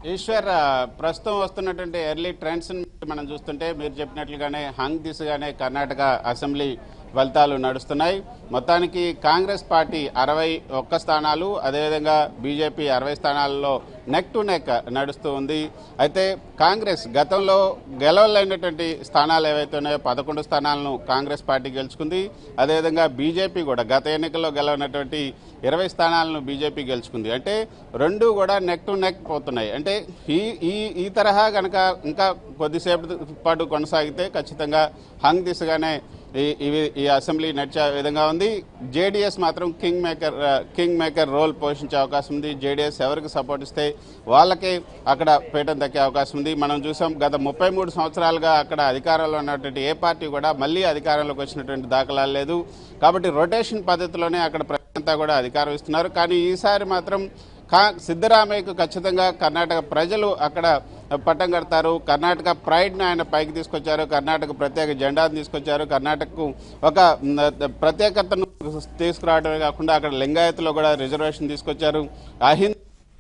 ఈశ్వర్ ఆ, ప్రస్తుతం వస్తున్నటువంటి ఎర్లీ ట్రెండ్స్ మనం చూస్తుంటే మీరు చెప్పినట్లుగానే హంగ్ దిశగానే కర్ణాటక అసెంబ్లీ ఫలితాలు నడుస్తున్నాయి మొత్తానికి కాంగ్రెస్ పార్టీ అరవై ఒక్క స్థానాలు అదేవిధంగా బీజేపీ అరవై స్థానాలలో నెక్ టు నెక్ నడుస్తూ ఉంది అయితే కాంగ్రెస్ గతంలో గెలవలేనటువంటి స్థానాలు ఏవైతే ఉన్నాయో పదకొండు స్థానాలను కాంగ్రెస్ పార్టీ గెలుచుకుంది అదేవిధంగా బీజేపీ కూడా గత ఎన్నికల్లో గెలవనటువంటి ఇరవై స్థానాలను బీజేపీ గెలుచుకుంది అంటే రెండు కూడా నెక్ టు నెక్ పోతున్నాయి అంటే ఈ ఈ ఈ తరహా కనుక ఇంకా కొద్దిసేపటి పాటు కొనసాగితే ఖచ్చితంగా హంగ్ దిశగానే ఈ ఇవి ఈ అసెంబ్లీ నడిచే విధంగా ఉంది జేడీఎస్ మాత్రం కింగ్ మేకర్ ఆ, కింగ్ మేకర్ రోల్ పోషించే అవకాశం ఉంది జేడీఎస్ ఎవరికి సపోర్ట్ ఇస్తే వాళ్ళకే అక్కడ పీఠం దక్కే అవకాశం ఉంది మనం చూసాం గత ముప్పై మూడు సంవత్సరాలుగా అక్కడ అధికారంలో ఉన్నటువంటి ఏ పార్టీ కూడా మళ్ళీ అధికారంలోకి వచ్చినటువంటి దాఖలాలు లేదు కాబట్టి రొటేషన్ పద్ధతిలోనే అక్కడ ప్రజలంతా కూడా అధికారం ఇస్తున్నారు కానీ ఈసారి మాత్రం కా సిద్ధరామయ్యకు ఖచ్చితంగా కర్ణాటక ప్రజలు అక్కడ పట్టం కడతారు కర్ణాటక ప్రైడ్ని ఆయన పైకి తీసుకొచ్చారు కర్ణాటక ప్రత్యేక జెండాను తీసుకొచ్చారు కర్ణాటకకు ఒక మ్, ప్రత్యేకతను తీసుకురావడమే కాకుండా అక్కడ లింగాయత్లో కూడా రిజర్వేషన్ తీసుకొచ్చారు అహింద్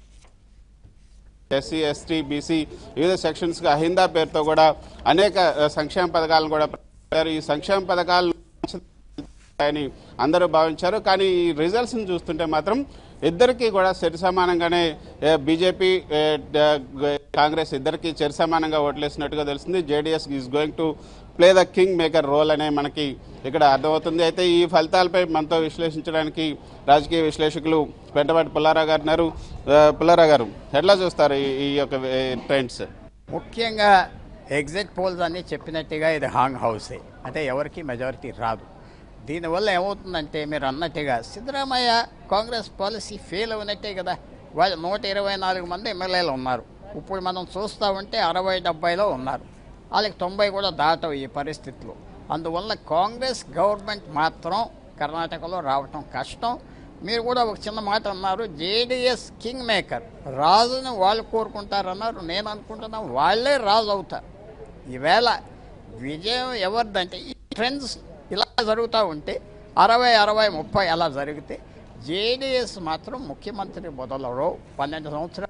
ఎస్సీ ఎస్టీ బీసీ వివిధ సెక్షన్స్కి అహిందా పేరుతో కూడా అనేక ఆ, సంక్షేమ పథకాలను కూడా ప్రకటించారు. ఈ సంక్షేమ పథకాలు అని అందరూ భావించారు కానీ ఈ రిజల్ట్స్ని చూస్తుంటే మాత్రం ఇద్దరికి కూడా సరి సమానంగానే ఏ, బీజేపీ ఏ, డ- గ- కాంగ్రెస్ ఇద్దరికి సరి సమానంగా ఓట్లేసినట్టుగా తెలిసింది JDS is going to play the kingmaker role అనే మనకి ఇక్కడ అర్థమవుతుంది అయితే ఈ ఫలితాలపై మనతో విశ్లేషించడానికి రాజకీయ విశ్లేషకులు పెంటపాటి పుల్లారావు గారు ఉన్నారు ఆ, పుల్లారావు గారు ఎట్లా చూస్తారు ఈ- ఈ యొక్క ట్రెండ్స్ ముఖ్యంగా ఎగ్జిట్ పోల్స్ అన్ని చెప్పినట్టుగా ఇది హాంగ్ హౌసే అంటే ఎవరికి మెజారిటీ రాదు దీనివల్ల ఏమవుతుందంటే మీరు అన్నట్టుగా సిద్ధరామయ్య కాంగ్రెస్ పాలసీ ఫెయిల్ అవునట్టే కదా వాళ్ళు నూట ఇరవై నాలుగు మంది ఎమ్మెల్యేలు ఉన్నారు ఇప్పుడు మనం చూస్తూ ఉంటే అరవై డెబ్బైలో ఉన్నారు వాళ్ళకి తొంభై కూడా దాటవు ఈ పరిస్థితిలో అందువల్ల కాంగ్రెస్ గవర్నమెంట్ మాత్రం కర్ణాటకలో రావటం కష్టం మీరు కూడా ఒక చిన్న మాట అన్నారు జేడిఎస్ కింగ్ మేకర్ రాజుని వాళ్ళు కోరుకుంటారన్నారు నేను అనుకుంటున్నా వాళ్ళే రాజు అవుతారు ఈవేళ విజయం ఎవరిదంటే ఈ ట్రెండ్స్ ఇలా జరుగుతూ ఉంటే అరవై అరవై ముప్పై అలా జరిగితే జేడిఎస్ మాత్రం ముఖ్యమంత్రి మొదలరు పన్నెండు సంవత్సరాలు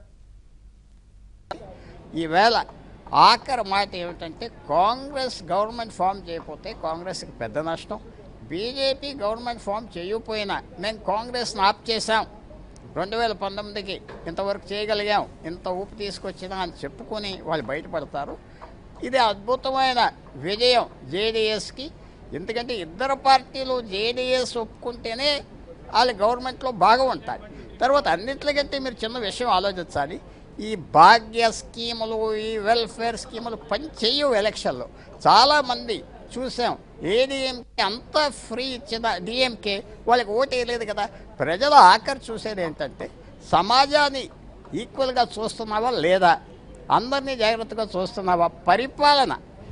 ఈవేళ ఆఖరి మాట ఏమిటంటే కాంగ్రెస్ గవర్నమెంట్ ఫామ్ చేయకపోతే కాంగ్రెస్కి పెద్ద నష్టం బీజేపీ గవర్నమెంట్ ఫామ్ చేయకపోయినా మేము కాంగ్రెస్ని ఆప్ చేశాం రెండు వేల పంతొమ్మిదికి ఇంతవరకు చేయగలిగాం ఇంత ఊపు తీసుకొచ్చినా అని చెప్పుకొని వాళ్ళు బయటపడతారు ఇది అద్భుతమైన విజయం జేడీఎస్కి ఎందుకంటే ఇద్దరు పార్టీలు జేడీఎస్ ఒప్పుకుంటేనే వాళ్ళ గవర్నమెంట్లో బాగా ఉంటారు తర్వాత అన్నిట్లకంటే మీరు చిన్న విషయం ఆలోచించాలి ఈ భాగ్య స్కీములు ఈ వెల్ఫేర్ స్కీములు పని చెయ్యవు ఎలక్షన్లో చాలామంది చూసాం ఏడీఎంకే అంత ఫ్రీ ఇచ్చిన డిఎంకే వాళ్ళకి ఓటు వేయలేదు కదా ప్రజలు ఆఖరి చూసేది ఏంటంటే సమాజాన్ని ఈక్వల్గా చూస్తున్నావా లేదా అందరినీ జాగ్రత్తగా చూస్తున్నావా పరిపాలన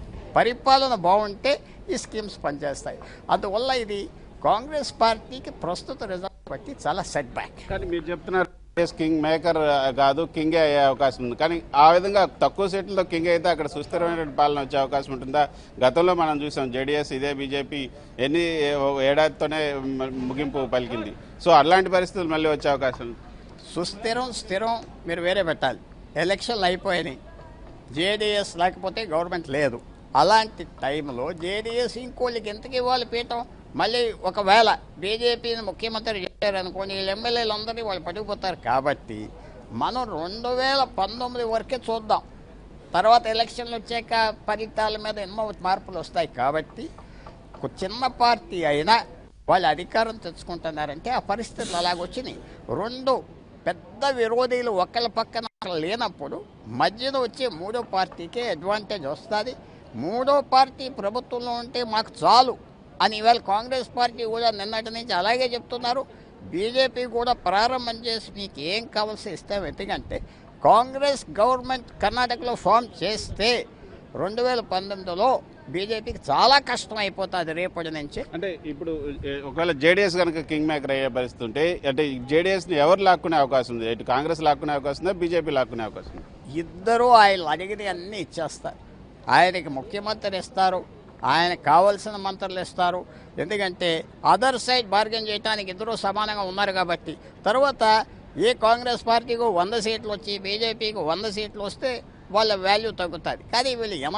పరిపాలన బాగుంటే ఈ స్కీమ్స్ పనిచేస్తాయి అందువల్ల ఇది కాంగ్రెస్ పార్టీకి ప్రస్తుత రిజల్ట్ బట్టి చాలా సెట్ బ్యాక్ కానీ మీరు చెప్తున్నారు జేడీఎస్ కింగ్ మేకర్ ఆ, కాదు కింగే అయ్యే అవకాశం ఉంది కానీ ఆ విధంగా తక్కువ సీట్లతో కింగ్ అయితే అక్కడ సుస్థిరమైన పాలన వచ్చే అవకాశం ఉంటుందా గతంలో మనం చూసాం జేడీఎస్ ఇదే బీజేపీ ఎన్ని ఓ ఏడాదితోనే మ- ముగింపు పలికింది సో అలాంటి పరిస్థితులు మళ్ళీ వచ్చే అవకాశం ఉంది. సుస్థిరం స్థిరం మీరు వేరే పెట్టాలి ఎలక్షన్లు అయిపోయినాయి జేడీఎస్ లేకపోతే గవర్నమెంట్ లేదు అలాంటి టైంలో జేడీఎస్ ఇంకోళ్ళకి ఎంతకి ఇవ్వాలి పీఠం మళ్ళీ ఒకవేళ బీజేపీని ముఖ్యమంత్రి చేశారనుకోని వీళ్ళ ఎమ్మెల్యేలు అందరినీ వాళ్ళు పట్టుకుపోతారు కాబట్టి మనం రెండు వేల పంతొమ్మిది వరకే చూద్దాం తర్వాత ఎలక్షన్లు వచ్చాక ఫలితాల మీద ఎన్నో మార్పులు వస్తాయి కాబట్టి ఒక చిన్న పార్టీ అయినా వాళ్ళు అధికారం తెచ్చుకుంటున్నారంటే ఆ పరిస్థితులు అలాగొచ్చినాయి రెండు పెద్ద విరోధీలు ఒకళ్ళ పక్కన ఒకళ్ళు లేనప్పుడు మధ్యన వచ్చే మూడో పార్టీకే అడ్వాంటేజ్ వస్తుంది మూడో పార్టీ ప్రభుత్వంలో ఉంటే మాకు చాలు అని ఇవాళ కాంగ్రెస్ పార్టీ కూడా నిన్నటి నుంచి అలాగే చెప్తున్నారు బీజేపీ కూడా ప్రారంభం చేసి మీకు ఏం కావాల్సి ఇస్తాం ఎందుకంటే కాంగ్రెస్ గవర్నమెంట్ కర్ణాటకలో ఫామ్ చేస్తే రెండు వేల పంతొమ్మిదిలో బీజేపీకి చాలా కష్టం అయిపోతుంది రేపటి నుంచి అంటే ఇప్పుడు ఏ, ఒకవేళ జేడీఎస్ కనుక కింగ్ మేకర్ అయ్యే పరిస్థితి ఉంటే అంటే జేడీఎస్ని ఎవరు లాక్కునే అవకాశం ఉంది ఇటు కాంగ్రెస్ లాక్కునే అవకాశం ఉందా బీజేపీ లాక్కునే అవకాశం ఉందా ఇద్దరూ ఆయన అడిగినవి అన్నీ ఇచ్చేస్తారు ఆయనకి ముఖ్యమంత్రి ఇస్తారు ఆయనకు కావలసిన మంత్రులు ఇస్తారు ఎందుకంటే అదర్ సైడ్ బార్గెన్ చేయడానికి ఇద్దరూ సమానంగా ఉన్నారు కాబట్టి తర్వాత ఏ కాంగ్రెస్ పార్టీకి వంద సీట్లు వచ్చి బీజేపీకి వంద సీట్లు వస్తే వాళ్ళ వాల్యూ తగ్గుతుంది కానీ వీళ్ళు ఎనభై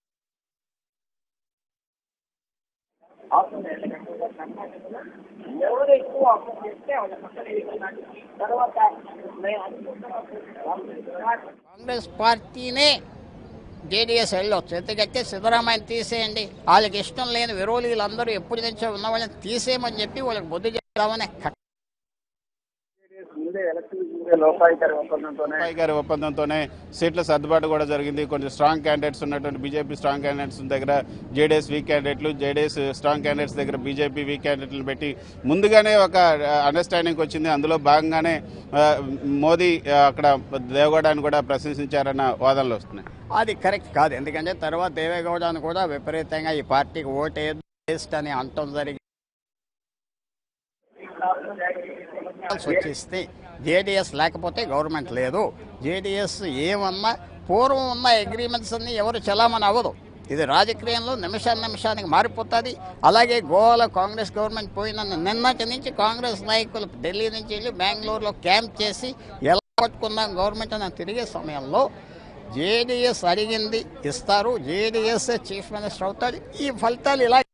ఎవరు ఎక్కువ అప్పు చేస్తే వాళ్ళ పక్కన వేసుకున్నాడు తర్వాత మేము అనుకుంటున్నాం కాంగ్రెస్ పార్టీనే జేడీఎస్ వెళ్ళొచ్చు ఎందుకంటే సిద్ధరామయ్య తీసేయండి వాళ్ళకి ఇష్టం లేని విరోధులు అందరూ ఎప్పటి నుంచో ఉన్న వాళ్ళని తీసేయమని చెప్పి వాళ్ళకి బుద్ధి చెప్దామని కట్ ముందే ఎలక్షన్ ముందే లోపాయికారి ఒప్పందంతోనే రాయ్ గారి ఒప్పందంతోనే సీట్ల సర్దుబాటు కూడా జరిగింది కొంచెం స్ట్రాంగ్ క్యాండిడేట్స్ ఉన్నటువంటి బీజేపీ స్ట్రాంగ్ క్యాండిడేట్స్ దగ్గర జేడీఎస్ వీక్ క్యాండిడేట్లు జేడీఎస్ స్ట్రాంగ్ క్యాండిడేట్స్ దగ్గర బీజేపీ వీక్ క్యాండిడేట్లను పెట్టి ముందుగానే ఒక అండర్స్టాండింగ్ వచ్చింది అందులో భాగంగానే ఆ, మోదీ ఆ, అక్కడ దేవగౌడాన్ని కూడా ప్రశంసించారన్న వాదనలు వస్తున్నాయి అది కరెక్ట్ కాదు ఎందుకంటే తర్వాత దేవేగౌడను కూడా విపరీతంగా ఈ పార్టీకి ఓటేది వేస్ట్ అని అంటం జరిగి వచ్చేస్తే జేడీఎస్ లేకపోతే గవర్నమెంట్ లేదు జేడీఎస్ ఏమన్నా పూర్వం ఉన్న అగ్రిమెంట్స్ అన్ని ఎవరు చలామణి అవ్వదు ఇది రాజకీయంలో నిమిషాన్ని నిమిషానికి మారిపోతుంది అలాగే గోవాలో కాంగ్రెస్ గవర్నమెంట్ పోయిన నిన్నటి నుంచి కాంగ్రెస్ నాయకులు ఢిల్లీ నుంచి వెళ్ళి బెంగళూరులో క్యాంప్ చేసి ఎలా పట్టుకుందాం గవర్నమెంట్ అని తిరిగే సమయంలో జేడీఎస్ అడిగింది ఇస్తారు జేడీఎస్ చీఫ్ మినిస్టర్ అవుతాడు ఈ ఫలితాలు ఇలా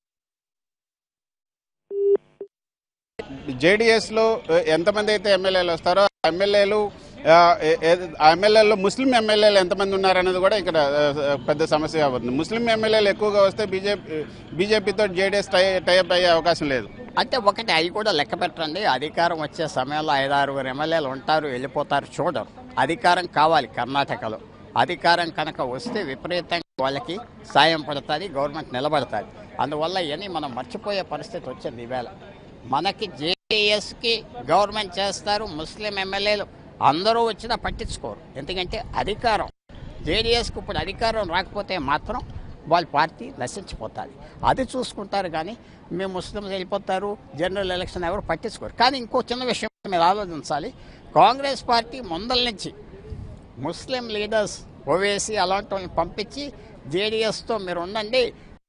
జేడీఎస్ లో ఆ, ఎంతమంది అయితే ఎమ్మెల్యేలు వస్తారో ఆ ఎమ్మెల్యేలు ఆ, ఏ- ఏ- ఆ ఎమ్మెల్యేలో ముస్లిం ఎమ్మెల్యేలు ఎంతమంది ఉన్నారనేది కూడా ఇక్కడ ఆ, ఆ, పెద్ద సమస్య అవుతుంది ముస్లిం ఎమ్మెల్యేలు ఎక్కువగా వస్తే బీజేపీ బీజేపీతో జేడీఎస్ టై టైప్ అయ్యే అవకాశం లేదు అంటే ఒకటి అవి కూడా లెక్క పెట్టండి అధికారం వచ్చే సమయంలో ఐదు ఆరుగురు ఎమ్మెల్యేలు ఉంటారు వెళ్ళిపోతారు చూడరు అధికారం కావాలి కర్ణాటకలో అధికారం కనుక వస్తే విపరీతంగా వాళ్ళకి సాయం పడుతుంది గవర్నమెంట్ నిలబడుతుంది అందువల్ల ఇవన్నీ మనం మర్చిపోయే పరిస్థితి వచ్చింది ఈవేళ మనకి జేడీఎస్కి గవర్నమెంట్ చేస్తారు ముస్లిం ఎమ్మెల్యేలు అందరూ వచ్చినా పట్టించుకోరు ఎందుకంటే అధికారం జేడీఎస్కి ఇప్పుడు అధికారం రాకపోతే మాత్రం వాళ్ళ పార్టీ నశించిపోతుంది అది చూసుకుంటారు కానీ మేము ముస్లింస్ వెళ్ళిపోతారు జనరల్ ఎలక్షన్ ఎవరు పట్టించుకోరు కానీ ఇంకో చిన్న విషయం మీరు ఆలోచించాలి కాంగ్రెస్ పార్టీ ముందల నుంచి ముస్లిం లీడర్స్ ఓవేసి అలాంటి వాళ్ళని పంపించి జేడీఎస్తో మీరు ఉండండి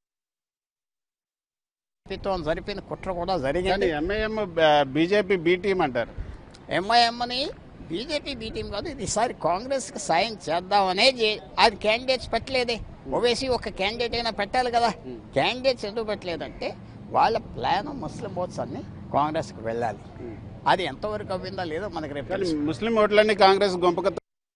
తో జరిపిన కుట్ర కూడా కానీ జరిగింది ఎంఐఎం బీజేపీ బీ టీం అంటారు ఎంఐఎంని బీజేపీ బీ టీం కాదు ఇది ఈసారి కాంగ్రెస్కి సాయం చేద్దామనే జే- అది క్యాండిడేట్స్ పెట్టలేదే ఓవేసీ ఒక క్యాండిడేట్ అయినా పెట్టాలి కదా క్యాండిడేట్స్ ఎందుకు పెట్టలేదంటే వాళ్ళ ప్లాన్ ముస్లిం ఓట్స్ అన్ని కాంగ్రెస్కి వెళ్ళాలి అది ఎంతవరకు అవ్విందో లేదో మనకి రేపు కానీ తెలుసు. ముస్లిం ఓట్లన్నీ కాంగ్రెస్ గుంపక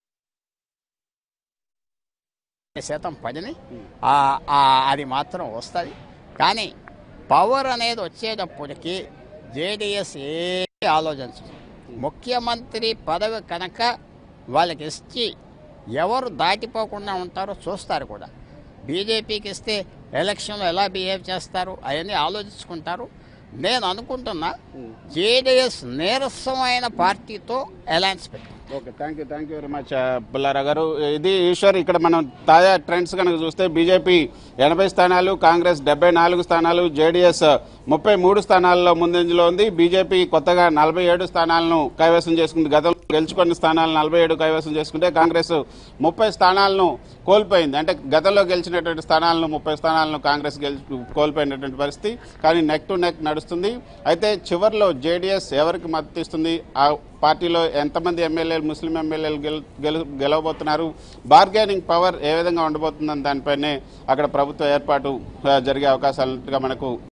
శాతం పడిని ఆ- ఆ- అది మాత్రం వస్తుంది కానీ పవర్ అనేది వచ్చేటప్పటికి జేడిఎస్ ఏ ఆలోచించదు ముఖ్యమంత్రి పదవి కనుక వాళ్ళకి ఇచ్చి ఎవరు దాటిపోకుండా ఉంటారో చూస్తారు కూడా బీజేపీకి ఇస్తే ఎలక్షన్లో ఎలా బిహేవ్ చేస్తారు అవన్నీ ఆలోచించుకుంటారు నేను అనుకుంటున్నా జేడిఎస్ నీరసమైన పార్టీతో అలయన్స్ పెట్టి okay thank you thank you very much Pullara గారు ఇది ఈశ్వర్ ఇక్కడ మనం తాజా ట్రెండ్స్ కనుక చూస్తే బీజేపీ ఎనభై స్థానాలు కాంగ్రెస్ డెబ్బై నాలుగు స్థానాలు జేడీఎస్ ముప్పై మూడు స్థానాల్లో ముందంజలో ఉంది బీజేపీ కొత్తగా నలభై ఏడు స్థానాలను కైవసం చేసుకుంది గతంలో గెలుచుకున్న స్థానాలు నలభై ఏడు కైవసం చేసుకుంటే కాంగ్రెస్ ముప్పై స్థానాలను కోల్పోయింది అంటే గతంలో గెలిచినటువంటి స్థానాలను ముప్పై స్థానాలను కాంగ్రెస్ గెలిచి కోల్పోయినటువంటి పరిస్థితి కానీ నెక్ టు నెక్ నడుస్తుంది అయితే చివరిలో జేడీఎస్ ఎవరికి మద్దతు ఇస్తుంది ఆ పార్టీలో ఎంతమంది ఎమ్మెల్యేలు ముస్లిం ఎమ్మెల్యేలు గెలు గెలు గెలవబోతున్నారు బార్గెనింగ్ పవర్ ఏ విధంగా ఉండబోతుందని దానిపైనే అక్కడ ప్రభుత్వ ఏర్పాటు ఆ, జరిగే అవకాశాలుగా మనకు